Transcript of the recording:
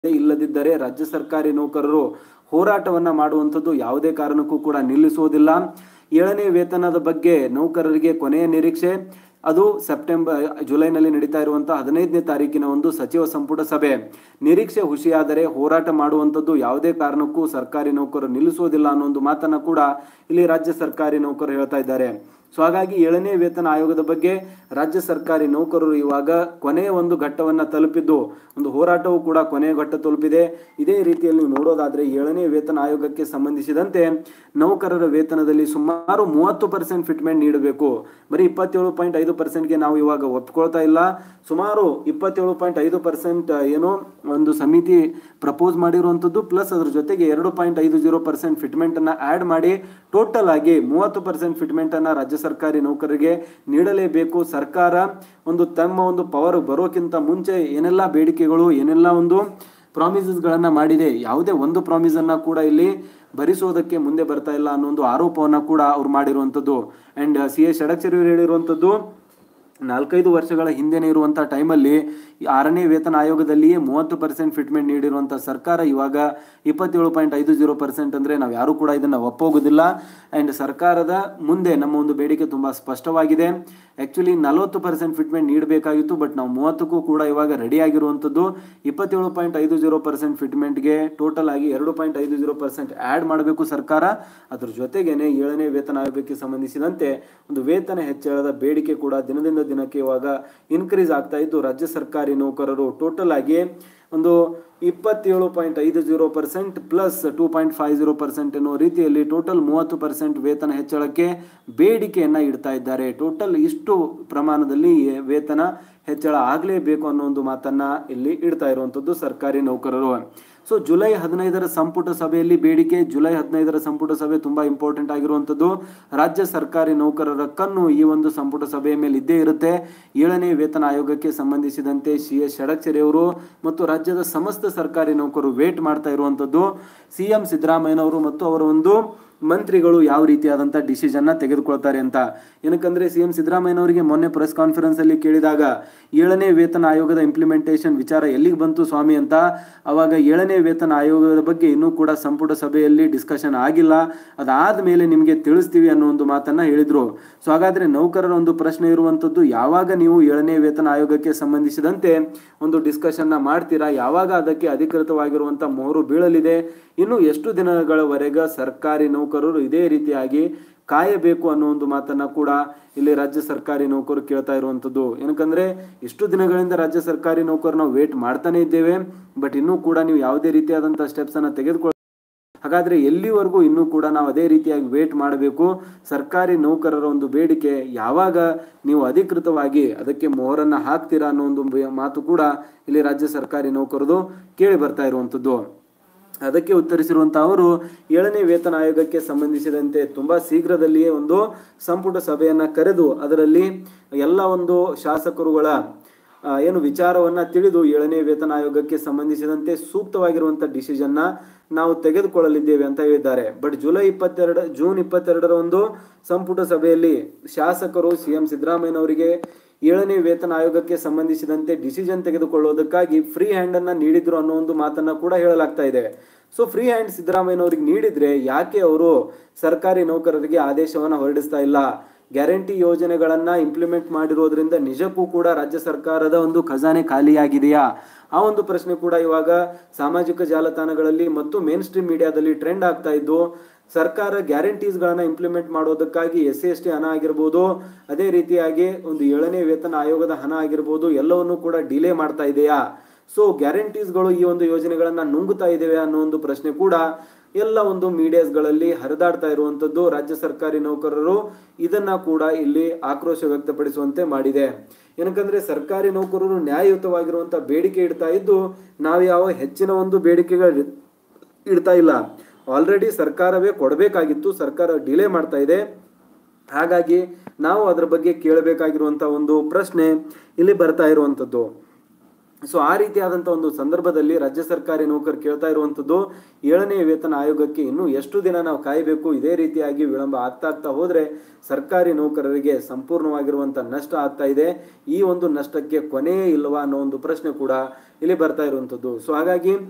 ಇಲ್ಲದಿದ್ದರೆ ರಾಜ್ಯ ಸರ್ಕಾರಿ ನೌಕರರು ಹೋರಾಟವನ್ನ ಮಾಡುವಂಥದ್ದು ಯಾವುದೇ ಕಾರಣಕ್ಕೂ ಕೂಡ ನಿಲ್ಲಿಸುವುದಿಲ್ಲ ಏಳನೇ ವೇತನದ ಬಗ್ಗೆ ನೌಕರರಿಗೆ ಕೊನೆಯ ನಿರೀಕ್ಷೆ ಅದು ಸೆಪ್ಟೆಂಬರ್ ಜುಲೈನಲ್ಲಿ ನಡೀತಾ ಇರುವಂತಹ ಹದಿನೈದನೇ ತಾರೀಕಿನ ಒಂದು ಸಚಿವ ಸಂಪುಟ ಸಭೆ ನಿರೀಕ್ಷೆ ಹುಷಿಯಾದರೆ ಹೋರಾಟ ಮಾಡುವಂಥದ್ದು ಯಾವುದೇ ಕಾರಣಕ್ಕೂ ಸರ್ಕಾರಿ ನೌಕರರು ನಿಲ್ಲಿಸುವುದಿಲ್ಲ ಅನ್ನೋ ಒಂದು ಮಾತನ್ನ ಕೂಡ ಇಲ್ಲಿ ರಾಜ್ಯ ಸರ್ಕಾರಿ ನೌಕರರು ಹೇಳ್ತಾ ಇದ್ದಾರೆ ಸೊ ಹಾಗಾಗಿ ಏಳನೇ ವೇತನ ಆಯೋಗದ ಬಗ್ಗೆ ರಾಜ್ಯ ಸರ್ಕಾರಿ ನೌಕರರು ಇವಾಗ ಕೊನೆಯ ಒಂದು ಘಟ್ಟವನ್ನ ತಲುಪಿದ್ದು ಒಂದು ಹೋರಾಟವು ಕೂಡ ಕೊನೆಯ ಘಟ್ಟ ತಲುಪಿದೆ ಇದೇ ರೀತಿಯಲ್ಲಿ ನೀವು ನೋಡೋದಾದ್ರೆ ಏಳನೇ ವೇತನ ಆಯೋಗಕ್ಕೆ ಸಂಬಂಧಿಸಿದಂತೆ ನೌಕರರ ವೇತನದಲ್ಲಿ ಸುಮಾರು ಮೂವತ್ತು ಪರ್ಸೆಂಟ್ ಫಿಟ್ಮೆಂಟ್ ನೀಡಬೇಕು ಬರೀ ಇಪ್ಪತ್ತೇಳು ಪಾಯಿಂಟ್ ಐದು ಪರ್ಸೆಂಟ್ಗೆ ನಾವು ಇವಾಗ ಒಪ್ಕೊಳ್ತಾ ಇಲ್ಲ ಸುಮಾರು ಇಪ್ಪತ್ತೇಳು ಪಾಯಿಂಟ್ ಐದು ಪರ್ಸೆಂಟ್ ಏನೋ ಒಂದು ಸಮಿತಿ ಪ್ರಪೋಸ್ ಮಾಡಿರುವಂಥದ್ದು ಪ್ಲಸ್ ಅದ್ರ ಜೊತೆಗೆ ಎರಡು ಪಾಯಿಂಟ್ ಐದು ಜೀರೋ ಪರ್ಸೆಂಟ್ ಫಿಟ್ಮೆಂಟ್ ಅನ್ನ ಆಡ್ ಮಾಡಿ ಟೋಟಲ್ ಆಗಿ ಮೂವತ್ತು ಪರ್ಸೆಂಟ್ ಫಿಟ್ಮೆಂಟ್ ಅನ್ನ ರಾಜ್ಯ ಸರ್ಕಾರಿ ನೌಕರರಿಗೆ ನೀಡಲೇಬೇಕು ಸರ್ಕಾರ ಒಂದು ತಮ್ಮ ಒಂದು ಪವರ್ ಬರೋಕ್ಕಿಂತ ಮುಂಚೆ ಏನೆಲ್ಲ ಬೇಡಿಕೆಗಳು ಏನೆಲ್ಲ ಒಂದು ಪ್ರಾಮಿಸಸ್ಗಳನ್ನ ಮಾಡಿದೆ ಯಾವುದೇ ಒಂದು ಪ್ರಾಮಿಸ್ ಅನ್ನ ಕೂಡ ಇಲ್ಲಿ ಭರಿಸೋದಕ್ಕೆ ಮುಂದೆ ಬರ್ತಾ ಇಲ್ಲ ಅನ್ನೋ ಒಂದು ಆರೋಪವನ್ನ ಕೂಡ ಅವ್ರು ಮಾಡಿರುವಂಥದ್ದು ಅಂಡ್ ಸಿ ಎಸ್ ಷಡಕ್ಷರಿ ಹೇಳಿರುವಂಥದ್ದು ನಾಲ್ಕೈದು ವರ್ಷಗಳ ಹಿಂದೆನೇ ಇರುವಂಥ ಟೈಮಲ್ಲಿ ಈ ಆರನೇ ವೇತನ ಆಯೋಗದಲ್ಲಿಯೇ ಮೂವತ್ತು ಪರ್ಸೆಂಟ್ ಫಿಟ್ಮೆಂಟ್ ನೀಡಿರುವಂಥ ಸರ್ಕಾರ ಇವಾಗ ಇಪ್ಪತ್ತೇಳು ಪಾಯಿಂಟ್ ಐದು ಜೀರೋ ಪರ್ಸೆಂಟ್ ಅಂದರೆ ನಾವು ಯಾರೂ ಕೂಡ ಇದನ್ನು ಒಪ್ಪೋಗೋದಿಲ್ಲ ಆ್ಯಂಡ್ ಸರ್ಕಾರದ ಮುಂದೆ ನಮ್ಮ ಒಂದು ಬೇಡಿಕೆ ತುಂಬ ಸ್ಪಷ್ಟವಾಗಿದೆ ಆ್ಯಕ್ಚುಲಿ ನಲವತ್ತು ಪರ್ಸೆಂಟ್ ಫಿಟ್ಮೆಂಟ್ ನೀಡಬೇಕಾಗಿತ್ತು ಬಟ್ ನಾವು ಮೂವತ್ತಕ್ಕೂ ಕೂಡ ಇವಾಗ ರೆಡಿ ಆಗಿರುವಂಥದ್ದು ಇಪ್ಪತ್ತೇಳು ಪಾಯಿಂಟ್ ಐದು ಜೀರೋ ಪರ್ಸೆಂಟ್ ಫಿಟ್ಮೆಂಟ್ಗೆ ಟೋಟಲ್ ಆಗಿ ಎರಡು ಪಾಯಿಂಟ್ ಐದು ಜೀರೋ ಪರ್ಸೆಂಟ್ ಆ್ಯಡ್ ಮಾಡಬೇಕು ಸರ್ಕಾರ ಅದ್ರ ಜೊತೆಗೇನೆ ಏಳನೇ ವೇತನ ಆಯೋಗಕ್ಕೆ ಸಂಬಂಧಿಸಿದಂತೆ ಒಂದು ವೇತನ ಹೆಚ್ಚಳದ ಬೇಡಿಕೆ ಕೂಡ ದಿನದಿಂದ ದಿನಕ್ಕೆ ಇವಾಗ ಇನ್ಕ್ರೀಸ್ ಆಗ್ತಾ ಇದ್ದು ರಾಜ್ಯ ಸರ್ಕಾರಿ ನೌಕರರು ಟೋಟಲ್ ಆಗಿ ಒಂದು ಇಪ್ಪತ್ತೇಳು ಪಾಯಿಂಟ್ ಐದು zero percent plus two point five zero percent ಎನ್ನುವ ರೀತಿಯಲ್ಲಿ ಟೋಟಲ್ ಮೂವತ್ತು ಪರ್ಸೆಂಟ್ ವೇತನ ಹೆಚ್ಚಳಕ್ಕೆ ಬೇಡಿಕೆಯನ್ನ ಇಡ್ತಾ ಇದ್ದಾರೆ ಟೋಟಲ್ ಇಷ್ಟು ಪ್ರಮಾಣದಲ್ಲಿ ವೇತನ ಹೆಚ್ಚಳ ಆಗಲೇಬೇಕು ಅನ್ನೋ ಒಂದು ಮಾತನ್ನ ಇಲ್ಲಿ ಇಡ್ತಾ ಇರುವಂಥದ್ದು ಸರ್ಕಾರಿ ನೌಕರರು ಸೊ ಜುಲೈ ಹದಿನೈದರ ಸಂಪುಟ ಸಭೆಯಲ್ಲಿ ಬೇಡಿಕೆ ಜುಲೈ ಹದಿನೈದರ ಸಂಪುಟ ಸಭೆ ತುಂಬಾ ಇಂಪಾರ್ಟೆಂಟ್ ಆಗಿರುವಂಥದ್ದು ರಾಜ್ಯ ಸರ್ಕಾರಿ ನೌಕರರ ಕಣ್ಣು ಈ ಒಂದು ಸಂಪುಟ ಸಭೆಯ ಮೇಲೆ ಇದ್ದೇ ಇರುತ್ತೆ ಏಳನೇ ವೇತನ ಆಯೋಗಕ್ಕೆ ಸಂಬಂಧಿಸಿದಂತೆ ಸಿ ಎಸ್ ಷಡಕ್ಷರಿ ಅವರು ಮತ್ತು ರಾಜ್ಯದ ಸಮಸ್ತ ಸರ್ಕಾರಿ ನೌಕರರು ವೇಟ್ ಮಾಡ್ತಾ ಇರುವಂಥದ್ದು ಸಿ ಎಂ ಸಿದ್ದರಾಮಯ್ಯನವರು ಮತ್ತು ಅವರ ಒಂದು ಮಂತ್ರಿಗಳು ಯಾವ ರೀತಿಯಾದಂಥ ಡಿಸಿಷನ್ನ ತೆಗೆದುಕೊಳ್ತಾರೆ ಅಂತ ಏನಕ್ಕಂದ್ರೆ ಸಿ ಎಂ ಸಿದ್ದರಾಮಯ್ಯನವರಿಗೆ ಮೊನ್ನೆ ಪ್ರೆಸ್ ಕಾನ್ಫರೆನ್ಸ್ ಅಲ್ಲಿ ಕೇಳಿದಾಗ ಏಳನೇ ವೇತನ ಆಯೋಗದ ಇಂಪ್ಲಿಮೆಂಟೇಷನ್ ವಿಚಾರ ಎಲ್ಲಿಗೆ ಬಂತು ಸ್ವಾಮಿ ಅಂತ ಅವಾಗ ಏಳನೇ ವೇತನ ಆಯೋಗದ ಬಗ್ಗೆ ಇನ್ನೂ ಕೂಡ ಸಂಪುಟ ಸಭೆಯಲ್ಲಿ ಡಿಸ್ಕಷನ್ ಆಗಿಲ್ಲ ಅದಾದ ಮೇಲೆ ನಿಮಗೆ ತಿಳಿಸ್ತೀವಿ ಅನ್ನೋ ಒಂದು ಮಾತನ್ನ ಹೇಳಿದ್ರು ಸೊ ಹಾಗಾದ್ರೆ ನೌಕರರ ಒಂದು ಪ್ರಶ್ನೆ ಇರುವಂತದ್ದು ಯಾವಾಗ ನೀವು ಏಳನೇ ವೇತನ ಆಯೋಗಕ್ಕೆ ಸಂಬಂಧಿಸಿದಂತೆ ಒಂದು ಡಿಸ್ಕಷನ್ ಮಾಡ್ತೀರಾ ಯಾವಾಗ ಅದಕ್ಕೆ ಅಧಿಕೃತವಾಗಿರುವಂತ ಮೊಹರು ಬೀಳಲಿದೆ ಇನ್ನು ಎಷ್ಟು ದಿನಗಳವರೆಗೆ ಸರ್ಕಾರಿ ನೌಕರರು ಇದೇ ರೀತಿಯಾಗಿ ಕಾಯಬೇಕು ಅನ್ನೋ ಒಂದು ಮಾತನ್ನ ಕೂಡ ಇಲ್ಲಿ ರಾಜ್ಯ ಸರ್ಕಾರಿ ನೌಕರರು ಕೇಳ್ತಾ ಇರುವಂತದ್ದು ಏನಕ್ಕಂದ್ರೆ ಇಷ್ಟು ದಿನಗಳಿಂದ ರಾಜ್ಯ ಸರ್ಕಾರಿ ನೌಕರರು ನಾವು ವೇಟ್ ಮಾಡ್ತಾನೆ ಇದ್ದೇವೆ ಬಟ್ ಇನ್ನೂ ಕೂಡ ನೀವು ಯಾವುದೇ ರೀತಿಯಾದಂತಹ ಸ್ಟೆಪ್ಸ್ ಅನ್ನ ತೆಗೆದುಕೊಳ್ಳ ಹಾಗಾದ್ರೆ ಎಲ್ಲಿವರೆಗೂ ಇನ್ನೂ ಕೂಡ ನಾವು ಅದೇ ರೀತಿಯಾಗಿ ವೇಟ್ ಮಾಡಬೇಕು ಸರ್ಕಾರಿ ನೌಕರರ ಒಂದು ಬೇಡಿಕೆ ಯಾವಾಗ ನೀವು ಅಧಿಕೃತವಾಗಿ ಅದಕ್ಕೆ ಮೊಹರನ್ನ ಹಾಕ್ತೀರಾ ಅನ್ನೋ ಒಂದು ಬೆ- ಮಾತು ಕೂಡ ಇಲ್ಲಿ ರಾಜ್ಯ ಸರ್ಕಾರಿ ನೌಕರದು ಕೇಳಿ ಬರ್ತಾ ಇರುವಂತದ್ದು ಅದಕ್ಕೆ ಉತ್ತರಿಸಿರುವಂತ ಅವರು ಏಳನೇ ವೇತನ ಆಯೋಗಕ್ಕೆ ಸಂಬಂಧಿಸಿದಂತೆ ತುಂಬಾ ಶೀಘ್ರದಲ್ಲಿಯೇ ಒಂದು ಸಂಪುಟ ಸಭೆಯನ್ನ ಕರೆದು ಅದರಲ್ಲಿ ಎಲ್ಲ ಒಂದು ಶಾಸಕರುಗಳ ಆ, ಏನು ವಿಚಾರವನ್ನ ತಿಳಿದು ಏಳನೇ ವೇತನ ಆಯೋಗಕ್ಕೆ ಸಂಬಂಧಿಸಿದಂತೆ ಸೂಕ್ತವಾಗಿರುವಂತ ಡಿಸಿಷನ್ನ ನಾವು ತೆಗೆದುಕೊಳ್ಳಲಿದ್ದೇವೆ ಅಂತ ಹೇಳಿದ್ದಾರೆ ಬಟ್ ಜುಲೈ ಇಪ್ಪತ್ತೆರಡು ಜೂನ್ ಇಪ್ಪತ್ತೆರಡರ ಒಂದು ಸಂಪುಟ ಸಭೆಯಲ್ಲಿ ಶಾಸಕರು ಸಿ ಎಂ ಸಿದ್ದರಾಮಯ್ಯನವರಿಗೆ ಏಳನೇ ವೇತನ ಆಯೋಗಕ್ಕೆ ಸಂಬಂಧಿಸಿದಂತೆ ಡಿಸಿಷನ್ ತೆಗೆದುಕೊಳ್ಳೋದಕ್ಕಾಗಿ ಫ್ರೀ ಹ್ಯಾಂಡ್ ಅನ್ನ ನೀಡಿದ್ರು ಅನ್ನೋ ಒಂದು ಮಾತನ್ನ ಕೂಡ ಹೇಳಲಾಗ್ತಾ ಇದೆ ಸೊ ಫ್ರೀ ಹ್ಯಾಂಡ್ ಸಿದ್ದರಾಮಯ್ಯನವರಿಗೆ ನೀಡಿದ್ರೆ ಯಾಕೆ ಅವರು ಸರ್ಕಾರಿ ನೌಕರರಿಗೆ ಆದೇಶವನ್ನ ಹೊರಡಿಸ್ತಾ ಇಲ್ಲ ಗ್ಯಾರಂಟಿ ಯೋಜನೆಗಳನ್ನ ಇಂಪ್ಲಿಮೆಂಟ್ ಮಾಡಿರೋದ್ರಿಂದ ನಿಜಕ್ಕೂ ಕೂಡ ರಾಜ್ಯ ಸರ್ಕಾರದ ಒಂದು ಖಜಾನೆ ಖಾಲಿಯಾಗಿದೆಯಾ ಆ ಒಂದು ಪ್ರಶ್ನೆ ಕೂಡ ಇವಾಗ ಸಾಮಾಜಿಕ ಜಾಲತಾಣಗಳಲ್ಲಿ ಮತ್ತು ಮೇನ್ ಸ್ಟ್ರೀಮ್ ಮೀಡಿಯಾದಲ್ಲಿ ಟ್ರೆಂಡ್ ಆಗ್ತಾ ಇದ್ದು ಸರ್ಕಾರ ಗ್ಯಾರಂಟೀಸ್ಗಳನ್ನ ಇಂಪ್ಲಿಮೆಂಟ್ ಮಾಡೋದಕ್ಕಾಗಿ ಎಸ್ ಸಿ ಎಸ್ ಟಿ ಹಣ ಆಗಿರ್ಬೋದು ಅದೇ ರೀತಿಯಾಗಿ ಒಂದು ಏಳನೇ ವೇತನ ಆಯೋಗದ ಹಣ ಆಗಿರ್ಬೋದು ಎಲ್ಲವನ್ನು ಕೂಡ ಡಿಲೇ ಮಾಡ್ತಾ ಇದೆಯಾ ಸೊ ಗ್ಯಾರಂಟೀಸ್ಗಳು ಈ ಒಂದು ಯೋಜನೆಗಳನ್ನ ನುಂಗುತ್ತಾ ಇದ್ದೇವೆ ಅನ್ನೋ ಒಂದು ಪ್ರಶ್ನೆ ಕೂಡ ಎಲ್ಲ ಒಂದು ಮೀಡಿಯಾಸ್ಗಳಲ್ಲಿ ಹರಿದಾಡ್ತಾ ಇರುವಂತದ್ದು ರಾಜ್ಯ ಸರ್ಕಾರಿ ನೌಕರರು ಇದನ್ನ ಕೂಡ ಇಲ್ಲಿ ಆಕ್ರೋಶ ವ್ಯಕ್ತಪಡಿಸುವಂತೆ ಮಾಡಿದೆ ಏನಕ್ಕಂದ್ರೆ ಸರ್ಕಾರಿ ನೌಕರರು ನ್ಯಾಯಯುತವಾಗಿರುವಂತ ಬೇಡಿಕೆ ಇಡ್ತಾ ಇದ್ದು ನಾವು ಯಾವ ಹೆಚ್ಚಿನ ಒಂದು ಬೇಡಿಕೆಗಳು ಇಡ್ತಾ ಇಲ್ಲ ಆಲ್ರೆಡಿ ಸರ್ಕಾರವೇ ಕೊಡಬೇಕಾಗಿತ್ತು ಸರ್ಕಾರ ಡಿಲೇ ಮಾಡ್ತಾ ಇದೆ ಹಾಗಾಗಿ ನಾವು ಅದರ ಬಗ್ಗೆ ಕೇಳಬೇಕಾಗಿರುವಂತ ಒಂದು ಪ್ರಶ್ನೆ ಇಲ್ಲಿ ಬರ್ತಾ ಇರುವಂತದ್ದು ಸೊ ಆ ರೀತಿಯಾದಂಥ ಒಂದು ಸಂದರ್ಭದಲ್ಲಿ ರಾಜ್ಯ ಸರ್ಕಾರಿ ನೌಕರು ಕೇಳ್ತಾ ಇರುವಂಥದ್ದು ಏಳನೇ ವೇತನ ಆಯೋಗಕ್ಕೆ ಇನ್ನೂ ಎಷ್ಟು ದಿನ ನಾವು ಕಾಯಬೇಕು ಇದೇ ರೀತಿಯಾಗಿ ವಿಳಂಬ ಆಗ್ತಾ ಆಗ್ತಾ ಹೋದ್ರೆ ಸರ್ಕಾರಿ ನೌಕರರಿಗೆ ಸಂಪೂರ್ಣವಾಗಿರುವಂಥ ನಷ್ಟ ಆಗ್ತಾ ಇದೆ ಈ ಒಂದು ನಷ್ಟಕ್ಕೆ ಕೊನೆಯೇ ಇಲ್ಲವಾ ಅನ್ನೋ ಒಂದು ಪ್ರಶ್ನೆ ಕೂಡ ಇಲ್ಲಿ ಬರ್ತಾ ಇರುವಂಥದ್ದು ಸೊ ಹಾಗಾಗಿ